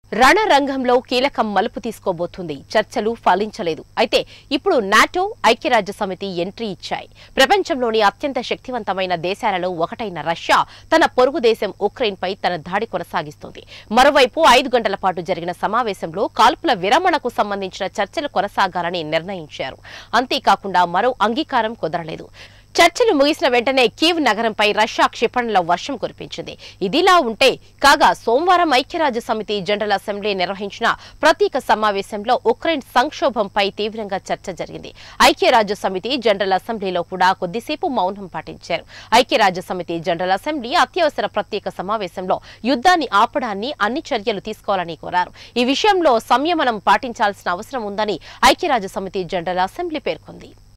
రణరంగంలో కీలక మలుపు తీసుకోబోతుంది చర్చలు ఫలించలేదు అయితే ఇప్పుడు నాటో ఐక్యరాజ్య సమితి ఎంట్రీ ఇచ్చాయి ప్రపంచంలోని అత్యంత శక్తివంతమైన దేశాలలో ఒకటైన రష్యా తన పొరుగు దేశం ఉక్రెయిన్ పై తన దాడి కొనసాగిస్తోంది మరోవైపు ఐదు గంటల పాటు జరిగిన సమావేశంలో కాల్పుల విరమణకు సంబంధించిన చర్చలు కొనసాగాలని నిర్ణయించారు అంతేకాకుండా మరో అంగీకారం కుదరలేదు చర్చలు ముగిసిన వెంటనే కీవ్ నగరంపై రష్యా క్షిపణుల వర్షం కురిపించింది ఇదిలా ఉంటే కాగా సోమవారం ఐక్యరాజ్య సమితి జనరల్ అసెంబ్లీ నిర్వహించిన ప్రత్యేక సమావేశంలో ఉక్రెయిన్ సంక్షోభంపై తీవ్రంగా చర్చ జరిగింది ఐక్యరాజ్య సమితి జనరల్ అసెంబ్లీలో కూడా కొద్దిసేపు మౌనం పాటించారు ఐక్యరాజ్య సమితి జనరల్ అసెంబ్లీ అత్యవసర ప్రత్యేక సమావేశంలో యుద్ధాన్ని ఆపడాన్ని అన్ని చర్యలు తీసుకోవాలని కోరారు ఈ విషయంలో సంయమనం పాటించాల్సిన అవసరం ఉందని ఐక్యరాజ్య సమితి జనరల్ అసెంబ్లీ పేర్కొంది